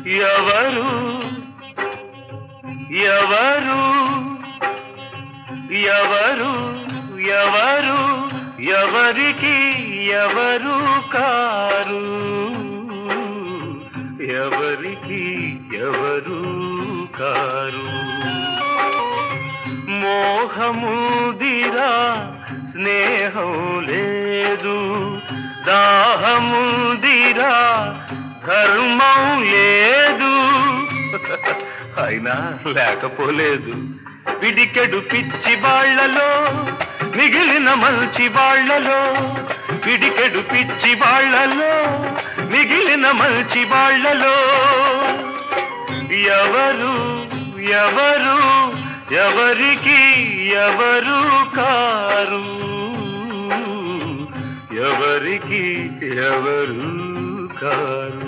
ఎవరు ఎవరు ఎవరు ఎవరు ఎవరికి ఎవరు కారు ఎవరికి ఎవరు కారు మోహముదిరా స్నేహం లేదు దాహముదిరా ధర్మం లేదు అయినా లేకపోలేదు పిడికెడు పిచ్చి బాళ్లలో మిగిలిన మంచి బాళ్లలో పిడికెడు పిచ్చి బాళ్లలో మిగిలిన మంచి బాళ్లలో ఎవరు ఎవరు ఎవరికి ఎవరు కారు ఎవరికి ఎవరు కారు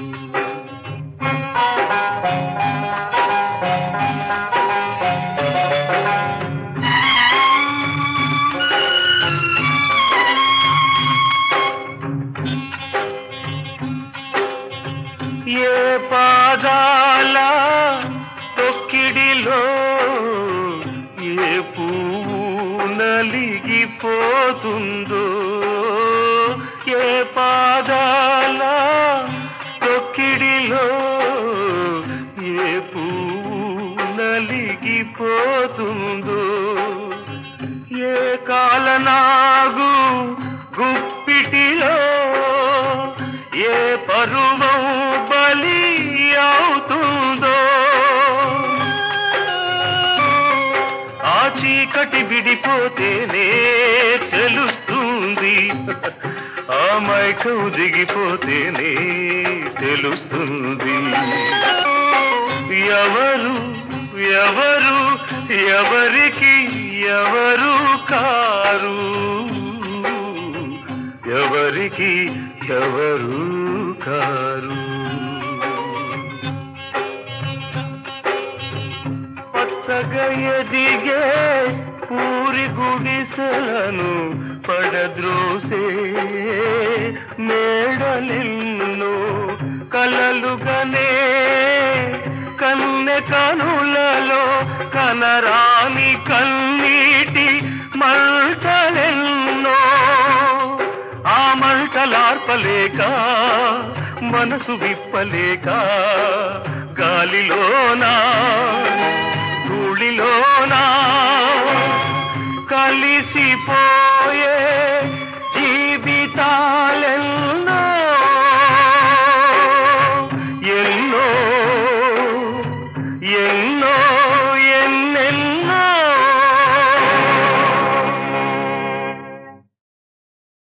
ఏ పాదాల తొక్కిడిలో ఏ పువ్వు నలిగిపోతుందో ఏ పాదాల తొక్కిడిలో ఏ పువ్వు నలిగిపోతుందో ఏ కాలనాగు గుప్పిటిలో ఏ పరువం బలి అవుతుందో ఆ చీకటి విడిపోతేనే తెలుస్తుంది ఆ మైకం దిగిపోతేనే తెలుస్తుంది ఎవరు ఎవరు ఎవరికి ఎవరు కారు ఎవరికి ఎవరు కారు పచ్చగా ఎదిగే పూరి గుడిసెలను పడద్రోసే మేడలెన్నో కలలుగనే కన్నె కనులలో కనరాని కన్నీటి మంటలెన్నో ఆ మంటలార్పలేక మనసు విప్పలేక గాలిలోనా ధూళిలోనా కలిసిపోయే జీవితాలెన్నో ఎన్నో ఎన్నో ఎన్నెన్నో